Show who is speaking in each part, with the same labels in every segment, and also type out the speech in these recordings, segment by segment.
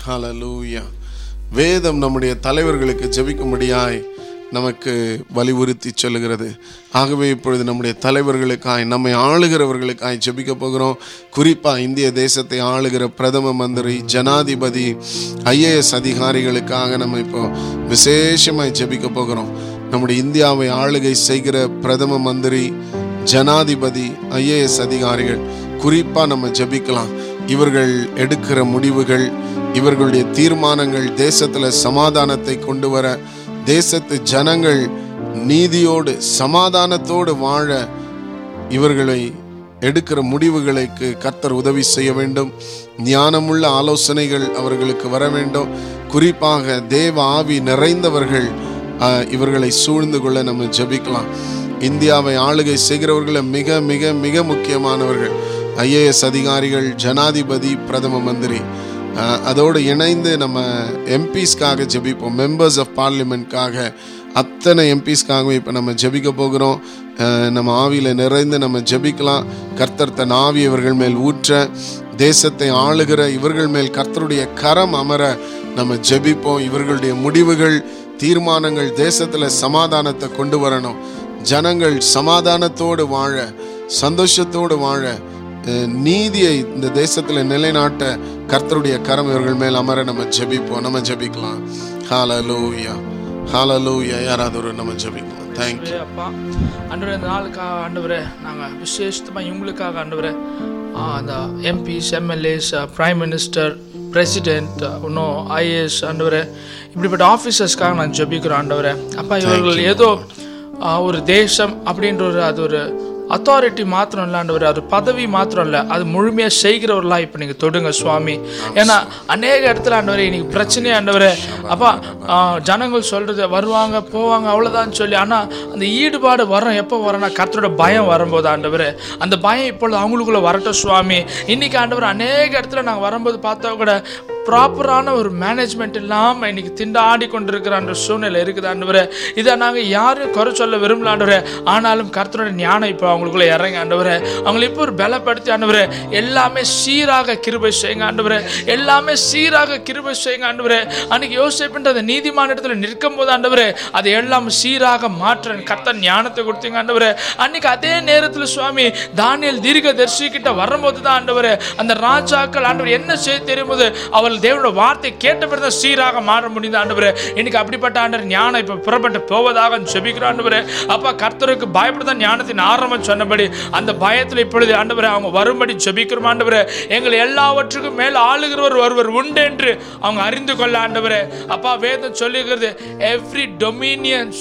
Speaker 1: ஹalleluya வேதம் நம்முடைய தலைவர்களுக்கு ஜெபிக்கும்படியாய் நமக்கு வலியுறுத்தி சொல்லுகிறது ஆகவே இப்பொழுது நம்முடைய தலைவர்களுக்காய் நம்மை ஆளுகிறவர்களுக்காய் ஜெபிக்க போகிறோம் குறிப்பாக இந்திய தேசத்தை ஆளுகிற பிரதம மந்திரி ஜனாதிபதி ஐஏஎஸ் அதிகாரிகளுக்காக நம்ம இப்போ விசேஷமாய் ஜெபிக்க போகிறோம் நம்முடைய இந்தியாவை ஆளுகை செய்கிற பிரதம மந்திரி ஜனாதிபதி ஐஏஎஸ் அதிகாரிகள் குறிப்பாக நம்ம ஜெபிக்கலாம் இவர்கள் எடுக்கிற முடிவுகள் இவர்களுடைய தீர்மானங்கள் தேசத்தில் சமாதானத்தை கொண்டு வர தேசத்து ஜனங்கள் நீதியோடு சமாதானத்தோடு வாழ இவர்களை எடுக்கிற முடிவுகளுக்கு கர்த்தர் உதவி செய்ய வேண்டும் ஞானமுள்ள ஆலோசனைகள் அவர்களுக்கு வர வேண்டும் குறிப்பாக தேவ ஆவி நிறைந்தவர்கள் ஆஹ், இவர்களை சூழ்ந்து கொள்ள நம்ம ஜெபிக்கலாம் இந்தியாவை ஆளுகை செய்கிறவர்களை மிக மிக மிக முக்கியமானவர்கள் ஐஏஎஸ் அதிகாரிகள் ஜனாதிபதி பிரதம மந்திரி ஆஹ், அதோடு இணைந்து நம்ம எம்பிஸ்க்காக ஜெபிப்போம் மெம்பர்ஸ் ஆஃப் பார்லிமெண்ட்காக அத்தனை எம்பிஸ்க்காகவும் இப்போ நம்ம ஜெபிக்க போகிறோம் அஹ் நம்ம ஆவியில் நிறைந்து நம்ம ஜெபிக்கலாம் கர்த்தர் தன் ஆவி இவர்கள் மேல் ஊற்ற தேசத்தை ஆளுகிற இவர்கள் மேல் கர்த்தருடைய கரம் அமர நம்ம ஜெபிப்போம் இவர்களுடைய முடிவுகள் தீர்மானங்கள் தேசத்தில் சமாதானத்தை கொண்டு வரணும் ஜனங்கள் சமாதானத்தோடு வாழ சந்தோஷத்தோடு வாழ அஹ் நீதியை இந்த தேசத்தில் நிலைநாட்ட கர்த்தருடைய கரம் இவர்கள் மேல் அமர நம்ம ஜெபிப்போம் நம்ம ஜெபிக்கலாம் ஹalleluya ஹalleluya யாராவது ஒரு நம்ம ஜெபிக்கலாம் தேங்க்யூ
Speaker 2: ஆண்டவரே அப்பா ஆண்டவரே இந்த நாளுக்காக ஆண்டவரே நாங்கள் விசேஷமாக இவங்களுக்காக ஆண்டவரே ஆ, அந்த MPs MLAs prime minister president இன்னும் ஐஏஎஸ் ஆண்டவரே இப்படிப்பட்ட ஆஃபீஸர்ஸ்க்காக நான் ஜெபிக்கிறோம் ஆண்டவரே அப்பா இவர்கள் ஏதோ ஆ, ஒரு தேசம் அப்படின்ற ஒரு அது ஒரு அத்தாரிட்டி மாத்திரம் இல்லை ஆண்டவர் அது பதவி மாத்திரம் இல்லை அது முழுமையாக செய்கிறவர்களா இப்போ நீங்கள் தொடுங்க சுவாமி ஏன்னா அநேக இடத்துல ஆண்டவரே இன்னைக்கு பிரச்சனையே ஆண்டவரே அப்பா ஆ, ஜனங்கள் சொல்றது வருவாங்க போவாங்க அவ்வளோதான் சொல்லி ஆனால் அந்த ஈடுபாடு வரும் எப்போ வரனா கர்த்தரோட பயம் வரும்போது ஆண்டவர் அந்த பயம் இப்பொழுது அவங்களுக்குள்ள வரட்டும் சுவாமி இன்னைக்கு ஆண்டவர் அநேக இடத்துல நாங்கள் வரும்போது பார்த்தா கூட ப்ராப்பரான ஒரு மேனேஜ்மெண்ட் இல்லாமல் இன்னைக்கு திண்டாடி கொண்டிருக்கிற அந்த சூழ்நிலை இருக்குது ஆண்டவரே இதை நாங்கள் யாரும் குறை சொல்ல விரும்பல ஆண்டவரே ஆனாலும் கர்த்தரோட ஞானம் இப்போ அவங்களுக்குள்ள இறங்க ஆண்டவரே அவங்களை இப்போ ஒரு பலப்படுத்தி ஆண்டவரே எல்லாமே சீராக கிருபை செய்யுங்க ஆண்டவரே எல்லாமே சீராக கிருபை செய்யுங்க ஆண்டவரே அன்னைக்கு யோசிப்புன்ற அந்த நீதிமான இடத்துல நிற்கும் போது ஆண்டவரே அதை எல்லாம் சீராக மாற்ற கர்த்தர் ஞானத்தை கொடுத்தீங்க ஆண்டவரே அன்னைக்கு அதே நேரத்தில் சுவாமி தானியல் தீர்க்க தரிசிக்கிட்ட வரும்போது தான் ஆண்டவரே அந்த ராஜாக்கள் ஆண்டவர் என்ன செய்ய தெரியும்போது அவள் தேவனோட வார்த்தை கேட்ட பிறகு தான் சீராக மாற முடியுது ஆண்டவரே இன்னைக்கு அப்படிப்பட்ட ஆண்டவர் ஞானம் இப்போ புறப்பட்டு போவதாக ஜெபிக்கிறோம் ஆண்டவரே அப்பா கர்த்தருக்கு பயப்படுத்த ஞானத்தின் ஆரம்பம் சொன்னபடி அந்த பயத்தில் இப்பொழுது ஆண்டவரே அவங்க வரும்படி ஜெபிக்கிறோம் ஆண்டவரே எங்கள் எல்லாவற்றுக்கும் மேல் ஆளுகிறவர் ஒருவர் உண்டு என்று அவங்க அறிந்து கொள்ள ஆண்டவரே அப்பா வேதம் சொல்லுகிறது எவ்ரி டொமினியன்ஸ்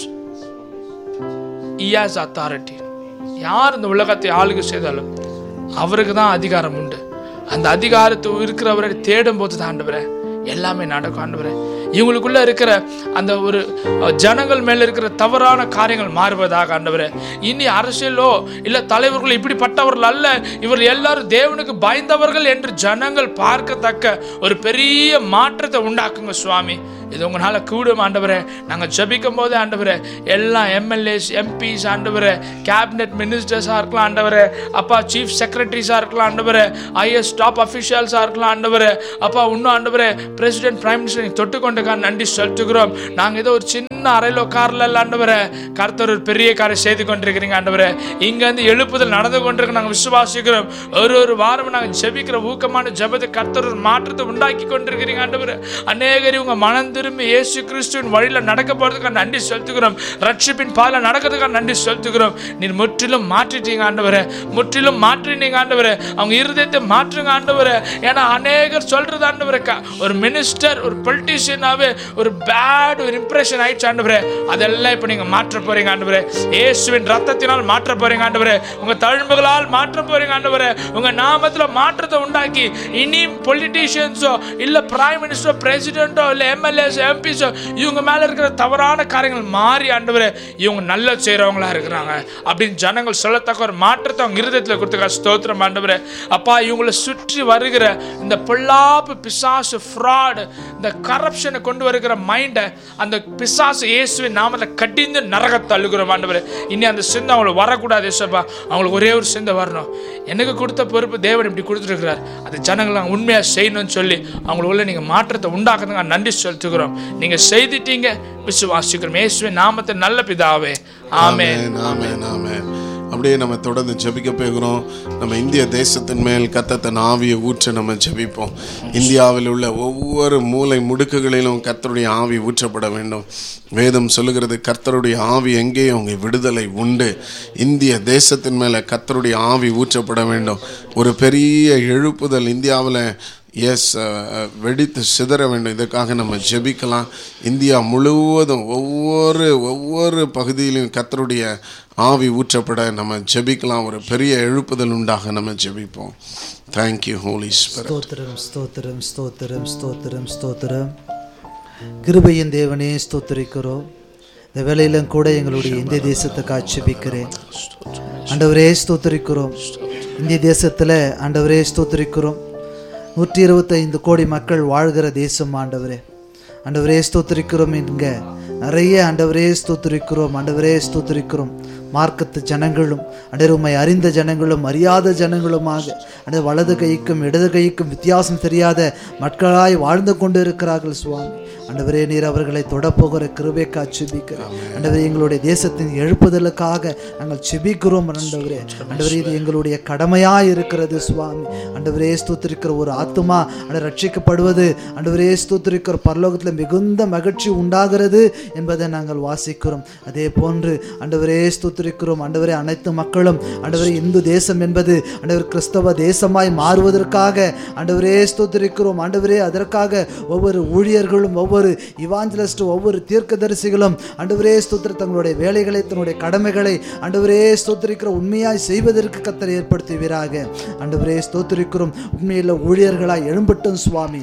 Speaker 2: இயாஸ் அத்தாரிட்டி யார் இந்த உலகத்தை ஆளுகை செய்தாலும் அவருக்கு தான் அதிகாரம் உண்டு அந்த அதிகாரத்தை இருக்கிறவரை தேடும் போது தான் ஆண்டவரே எல்லாமே நடக்கும் ஆண்டவரே இவங்களுக்குள்ள இருக்கிற அந்த ஒரு அஹ், ஜனங்கள் மேல இருக்கிற தவறான காரியங்கள் மாறுவதாக ஆண்டவரே இனி அரசியலோ இல்ல தலைவர்கள் இப்படிப்பட்டவர்கள் அல்ல இவர் எல்லாரும் தேவனுக்கு பயந்தவர்கள் என்று ஜனங்கள் பார்க்கத்தக்க ஒரு பெரிய மாற்றத்தை உண்டாக்குங்க சுவாமி இது உங்களால கூடும் ஆண்டவரே நாங்கள் ஜெபிக்கும் போதே ஆண்டவரே எல்லாம் எம்எல்ஏஸ் எம்பிஸ் ஆண்டவரே கேபினெட் மினிஸ்டர்ஸாக இருக்கலாம் ஆண்டவரே அப்பா சீஃப் செக்ரட்டரிஸாக இருக்கலாம் ஆண்டவரே ஐஎஸ் டாப் அஃபிஷியல்ஸாக இருக்கலாம் ஆண்டவரே அப்பா இன்னும் ஆண்டவரே பிரசிடென்ட் பிரைம் மினிஸ்டர் தொட்டுக்கொண்டுக்கான நன்றி செலுத்துகிறோம் நாங்கள் ஏதோ ஒரு சின்ன அறையில் உட்காரல ஆண்டவரே கர்த்தர் ஒரு பெரிய காரியம் செய்து கொண்டிருக்கிறீங்க ஆண்டவரே இங்கேருந்து எழுப்புதல் நடந்து கொண்டிருக்க நாங்கள் விசுவாசிக்கிறோம் ஒரு ஒரு வாரம் நாங்கள் ஜெபிக்கிற ஊக்கமான ஜெபத்தை கர்த்தர் ஒரு மாற்றத்தை உண்டாக்கி கொண்டிருக்கிறீங்க ஆண்டவரே அநேகர் இவங்க மனம் திரும்பி இயேசு கிறிஸ்துவின் வழியில் நடக்க போகிறதுக்காக நன்றி செலுத்துகிறோம் ரட்சிப்பின் பால நடக்கிறதுக்காக நன்றி செலுத்துகிறோம் நீர் முற்றிலும் மாற்றிட்டீங்க ஆண்டவரே முற்றிலும் மாற்றினீங்க ஆண்டவரே அவங்க இருதயத்தை மாற்றுங்க ஆண்டவரே ஏன்னா அநேகர் சொல்றது ஆண்டவரே க- ஒரு மினிஸ்டர் ஒரு பொலிட்டீஷியனாவே ஒரு பேட் ஒரு இம்ப்ரெஷன் ஆயிடுச்சு ஆண்டவரே அதெல்லாம் இப்போ நீங்க மாற்ற போறீங்க ஆண்டவரே இயேசுவின் ரத்தத்தினால் மாற்ற போறீங்க ஆண்டவரே உங்க தழும்புகளால் மாற்ற போறீங்க ஆண்டவரே உங்க நாமத்துல மாற்றத்தை உண்டாக்கி இனி பொலிட்டீஷியன்ஸோ இல்ல பிரைம் மினிஸ்டரோ பிரசிடென்ட்டோ இல்ல எம்எல்ஏ எம்எல்ஏஸ் எம்பிஸ் இவங்க மேல இருக்கிற தவறான காரியங்கள் மாறி ஆண்டவரே இவங்க நல்ல செய்றவங்களா இருக்கிறாங்க அப்படின்னு ஜனங்கள் சொல்லத்தக்க ஒரு மாற்றத்தை அவங்க இருதயத்தில் கொடுத்துக்க ஸ்தோத்திரம் ஆண்டவரே அப்பா இவங்களை சுற்றி வருகிற இந்த பொல்லாப்பு பிசாசு ஃப்ராடு இந்த கரப்ஷனை கொண்டு வருகிற மைண்டை அந்த பிசாசு இயேசுவின் நாமத்தை கடிந்து நரகத்தை அழுகிறோம் ஆண்டவரே இனி அந்த சிந்தை அவங்களுக்கு வரக்கூடாது ஏசப்பா அவங்களுக்கு ஒரே ஒரு சிந்தை வரணும் எனக்கு கொடுத்த பொறுப்பு தேவன் இப்படி கொடுத்துருக்கிறார் அது ஜனங்களை நாங்கள் உண்மையாக செய்யணும்னு சொல்லி அவங்களுக்குள்ள நீங்கள் மாற்றத்தை உண்டாக்குறதுக்கு நன்றி செலுத்துகிறோம் நீங்கள் செய்துட்டீங்க விசுவாசிக்கிறோம் இயேசுவின் நாமத்தை நல்ல பிதாவே ஆமே
Speaker 1: ஆமென், ஆமென், ஆமென். அப்படியே நம்ம தொடர்ந்து ஜெபிக்க போகிறோம் நம்ம இந்திய தேசத்தின் மேல் கத்தத்தன் ஆவியை ஊற்ற நம்ம ஜெபிப்போம் இந்தியாவில் உள்ள ஒவ்வொரு மூலை முடுக்குகளிலும் கர்த்தருடைய ஆவி ஊற்றப்பட வேண்டும் வேதம் சொல்லுகிறது கர்த்தருடைய ஆவி எங்கேயும் அங்கே விடுதலை உண்டு இந்திய தேசத்தின் மேலே கர்த்தருடைய ஆவி ஊற்றப்பட வேண்டும் ஒரு பெரிய எழுப்புதல் இந்தியாவில் எஸ் வெடித்து சிதற வேண்டும் இதற்காக நம்ம ஜெபிக்கலாம் இந்தியா முழுவதும் ஒவ்வொரு ஒவ்வொரு பகுதியிலும் கர்த்தருடைய ஆவி ஊற்றப்பட நம்ம ஜெபிக்கலாம் ஒரு பெரிய எழுப்புதல் உண்டாக நம்ம ஜெபிப்போம் தேங்க்யூ ஹோலி ஸ்பிரிட்
Speaker 3: ஸ்தோத்திரம் ஸ்தோத்திரம் ஸ்தோத்திரம் ஸ்தோத்திரம் ஸ்தோத்திரம் கிருபையின் தேவனே ஸ்தோத்திரிக்கிறோம் இந்த வேளையிலும் கூட எங்களுடைய இந்திய தேசத்துக்கு ஆட்சேபிக்கிறேன் ஆண்டவரே ஸ்தோத்திரிக்கிறோம் இந்திய தேசத்தில் ஆண்டவரே ஸ்தோத்திரிக்கிறோம் நூற்றி இருபத்தைந்து கோடி மக்கள் வாழ்கிற தேசம் ஆண்டவரே ஆண்டவரே ஸ்தோத்திரிக்கிறோம் இங்க நிறைய ஆண்டவரே ஸ்தோத்திரிக்கிறோம் ஆண்டவரே ஸ்தோத்திரிக்கிறோம் மார்க்கத்து ஜனங்களும் அண்டர் உம்மை அறிந்த ஜனங்களும் அறியாத ஜனங்களுமாக அண்டர் வலது கைக்கும் இடது கைக்கும் வித்தியாசம் தெரியாத மக்களாய் வாழ்ந்து கொண்டு இருக்கிறார்கள் சுவாமி அண்டவரே நீர் அவர்களை தொடப்போகிற கிருபைக்கா செபிக்கிறேன் அண்டவரே எங்களுடைய தேசத்தின் எழுப்புதலுக்காக நாங்கள் செபிக்கிறோம் ஆண்டவரே அண்டவரே இது எங்களுடைய கடமையாய் இருக்கிறது சுவாமி அண்டவரே ஸ்தோத்திரிக்கிற ஒரு ஆத்துமா அண்ட ரட்சிக்கப்படுவது அண்டவரே ஸ்தோத்திரிக்கிற பரலோகத்தில் மிகுந்த மகிழ்ச்சி உண்டாகிறது என்பதை நாங்கள் வாசிக்கிறோம் அதே போன்று அண்டவரே ஸ்தோத்திரிக்கிறோம் அண்டவரே அனைத்து மக்களும் அண்டவரே இந்து தேசம் என்பது அண்டவர் கிறிஸ்தவ தேசமாய் மாறுவதற்காக அண்டவரே ஸ்தோத்திரிக்கிறோம் ஆண்டவரே அதற்காக ஒவ்வொரு ஊழியர்களும் ஒவ்வொரு இவாஞ்சலிஸ்ட் ஒவ்வொரு தீர்க்கதரிசிகளும் அண்டவரே ஸ்தோத்திர தங்களுடைய வேலைகளை தன்னுடைய கடமைகளை அண்டவரே ஸ்தோத்திரிக்கிற உண்மையாய் செய்வதற்கு கத்தரை ஏற்படுத்துவீராக அண்டவரே ஸ்தோத்திரிக்கிறோம் உண்மையில் ஊழியர்களாய் எழும்பட்டும் சுவாமி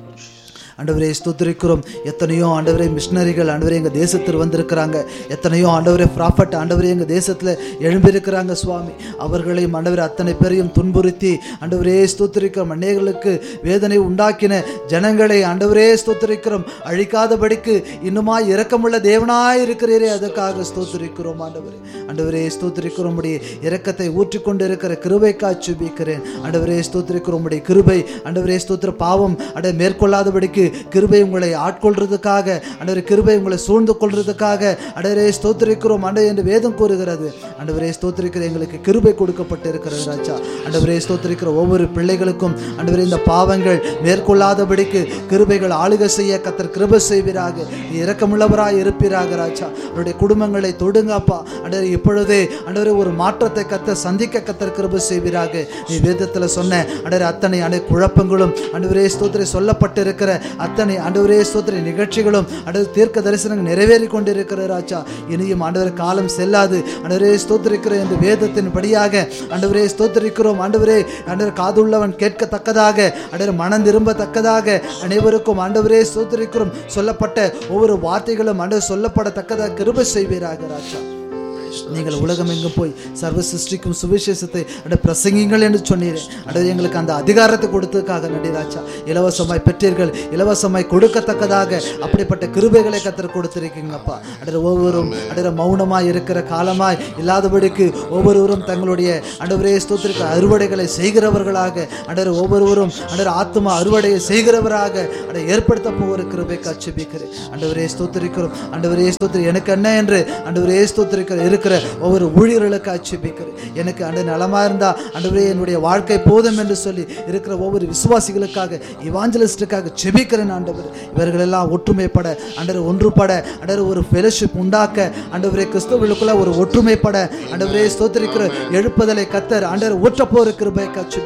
Speaker 3: ஆண்டவரே ஸ்தோத்திரிக்கிறோம் எத்தனையோ ஆண்டவரே மிஷினரிகள் ஆண்டவரே எங்கள் தேசத்தில் வந்திருக்கிறாங்க எத்தனையோ ஆண்டவரே ப்ராஃபட் ஆண்டவரே எங்கள் தேசத்தில் எழும்பியிருக்கிறாங்க சுவாமி அவர்களையும் ஆண்டவரே அத்தனை பேரையும் துன்புறுத்தி ஆண்டவரே ஸ்தோத்திரிக்கிறோம் அநேகளுக்கு வேதனை உண்டாக்கின ஜனங்களை ஆண்டவரே ஸ்தோத்திரிக்கிறோம் அழிக்காதபடிக்கு இன்னுமாய் இரக்கமுள்ள தேவனாய் இருக்கிறீரே அதற்காக ஸ்தோத்திரிக்கிறோம் ஆண்டவரே ஆண்டவரே ஸ்தோத்திரிக்கிறோம் உடைய இரக்கத்தை ஊற்றிக்கொண்டு இருக்கிற கிருபைக்கா சுபிக்கிறேன் ஆண்டவரே ஸ்தோத்திரிக்கிறோம் உடைய கிருபை ஆண்டவரே ஸ்தோத்திர பாவம் அட மேற்கொள்ளாதபடிக்கு கிருபை உங்களை ஆட்கொள்றதுக்காக ஆண்டவரே கிருபை உங்களை சூழ்ந்து கொள்றதுக்காக அடவரே ஸ்தோத்திரிக்கிறோம் ஆண்டவர் என்று வேதம் கூறுகிறது ஆண்டவரே ஸ்தோத்திரிக்கிற எங்களுக்கு கிருபை கொடுக்கப்பட்டு இருக்கிறது ராஜா ஆண்டவரே ஸ்தோத்திரிக்கிற ஒவ்வொரு பிள்ளைகளுக்கும் ஆண்டவரே இந்த பாவங்கள் மேற்கொள்ளாதபடிக்கு கிருபைகள் ஆளுகை செய்ய கத்தர் கிருபை செய்வீராக நீ இரக்கமுள்ளவராய் இருப்பீராக ராஜா அவருடைய குடும்பங்களை தொடுங்கப்பா ஆண்டவரே இப்பொழுதே ஆண்டவரே ஒரு மாற்றத்தை கத்த சந்திக்க கத்தர் கிருபை செய்வீராக நீ வேதத்தில் சொன்ன ஆண்டவரே அத்தனை அனை குழப்பங்களும் ஆண்டவரே ஸ்தோத்திரி சொல்லப்பட்டிருக்கிற அத்தனை ஆண்டவரே ஸ்தோத்திரி நிகழ்ச்சிகளும் ஆண்டவர் தீர்க்க தரிசனங்கள் நிறைவேறி கொண்டிருக்கிற ராஜா இனியும் ஆண்டவர் காலம் செல்லாது ஆண்டவரே ஸ்தோத்திரிக்கிற இந்த வேதத்தின் படியாக ஆண்டவரே ஸ்தோத்திரிக்கிறோம் ஆண்டவரே ஆண்டவர் காதுள்ளவன் கேட்கத்தக்கதாக ஆண்டவர் மனம் திரும்பத்தக்கதாக அனைவருக்கும் ஆண்டவரே ஸ்தோத்திரிக்கிறோம் சொல்லப்பட்ட ஒவ்வொரு வார்த்தைகளும் ஆண்டவர் சொல்லப்படத்தக்கதாக கிருபை செய்வீராக ராஜா நீங்கள் உலகம் எங்கும் போய் சர்வ சிருஷ்டிக்கும் சுவிசேஷத்தை அட பிரசங்கிங்கள் என்று சொன்னீரே அட எங்களுக்கு அந்த அதிகாரத்தை கொடுத்ததுக்காக நடிராஜா இலவசமாய் பெற்றீர்கள் இலவசமாய் கொடுக்கத்தக்கதாக அப்படிப்பட்ட கிருபைகளை கத்தர் கொடுத்திருக்கீங்கப்பா அடர ஒவ்வொருவரும் அடர மௌனமாய் இருக்கிற காலமாய் இல்லாதபடிக்கு ஒவ்வொருவரும் தங்களுடைய அண்டவரே ஸ்தோத்திரிக்க அறுவடைகளை செய்கிறவர்களாக அடர் ஒவ்வொருவரும் அடர் ஆத்மா அறுவடையை செய்கிறவராக அட ஏற்படுத்த போகிற கிருபை காட்சிபிக்கிறேன் அண்டவரே ஸ்தோத்திரிக்கிறோம் அண்டவரே ஸ்தோத்திரி எனக்கு என்ன என்று அண்டவரே ஸ்தோத்திரிக்கிற இருக்கிற ஒவ்வொரு ஊழியர்களுக்கு ஆட்சேபிக்கிறேன் எனக்கு அண்டு நலமா இருந்தா அண்டவரே என்னுடைய வாழ்க்கை போதும் என்று சொல்லி இருக்கிற ஒவ்வொரு விசுவாசிகளுக்காக இவாஞ்சலிஸ்டுக்காக செபிக்கிறேன் ஆண்டவர் இவர்கள் எல்லாம் ஒற்றுமைப்பட அண்டர் ஒன்றுபட அண்டர் ஒரு ஃபெலோஷிப் உண்டாக்க ஆண்டவரே கிறிஸ்தவர்களுக்குள்ள ஒரு ஒற்றுமைப்பட ஆண்டவரே ஸ்தோத்திரிக்கிற எழுப்புதலை கத்தர் ஆண்டவர் ஊற்றப்போற கிருபை காட்சிபிக்கிறேன்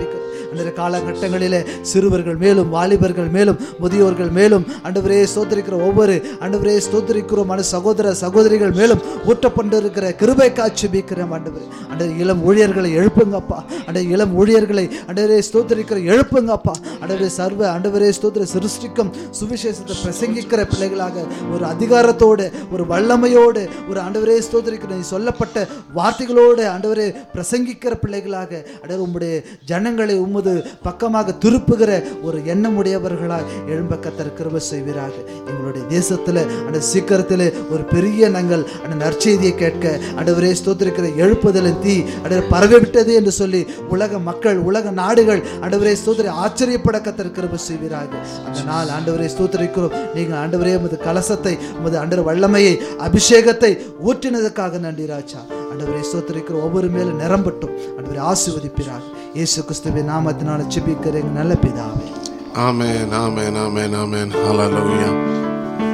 Speaker 3: அன்றைய காலகட்டங்களிலே சிறுவர்கள் மேலும் வாலிபர்கள் மேலும் முதியோர்கள் மேலும் ஆண்டவரே ஸ்தோத்திரிக்கிற ஒவ்வொரு ஆண்டவரே ஸ்தோத்திரிக்கிறோம் மன சகோதர சகோதரிகள் மேலும் ஊற்றப்பட்டிருக்கிற கிருபை காட்சி பீக்கிறோம் ஆண்டவரே அன்றைய இளம் ஊழியர்களை எழுப்புங்கப்பா அன்றைய இளம் ஊழியர்களை அன்றைய ஸ்தோத்திரிக்கிற எழுப்புங்கப்பா அன்றைய சர்வ ஆண்டவரே ஸ்தோத்திர சிருஷ்டிக்கும் சுவிசேஷத்தை பிரசங்கிக்கிற பிள்ளைகளாக ஒரு அதிகாரத்தோடு ஒரு வல்லமையோடு ஒரு ஆண்டவரே ஸ்தோத்திரிக்கிற நீ சொல்லப்பட்ட வார்த்தைகளோடு ஆண்டவரே பிரசங்கிக்கிற பிள்ளைகளாக அடர் உம்முடைய ஜனங்களை உமது பக்கமாக திருப்புகிற ஒரு எண்ணமுடையவர்களாய் எழும்ப கத்தர் கிருபை செய்வீராக எங்களுடைய தேசத்தில் அந்த சீக்கிரத்தில் ஒரு பெரிய நாங்கள் அந்த நற்செய்தியை கேட்க ஆண்டவரே ஸ்தோத்திரிக்கிற எழுப்புதலின் தீ அடர் பரவி விட்டது என்று சொல்லி உலக மக்கள் உலக நாடுகள் ஆண்டவரே ஸ்தோத்திரி ஆச்சரியப்பட கத்தர் கிருபை செய்வீராக அந்த நாள் ஆண்டவரே ஸ்தோத்திரிக்கிறோம் நீங்கள் ஆண்டவரே உமது கலசத்தை உமது ஆண்டவர் வல்லமையை அபிஷேகத்தை ஊற்றினதுக்காக நன்றி ராஜா ஆண்டவரே ஸ்தோத்திரிக்கிற ஒவ்வொரு மேலும் நிரம்பட்டும் ஆண்டவரை ஆசீர்வதிப்பிறார் இயேசு கிறிஸ்துவின் நாமத்தினால செபிக்கிற எங்கள் நல்ல பிதாவே
Speaker 1: ஆமென் ஆமென் ஆமென் ஆமென் ஹalleluya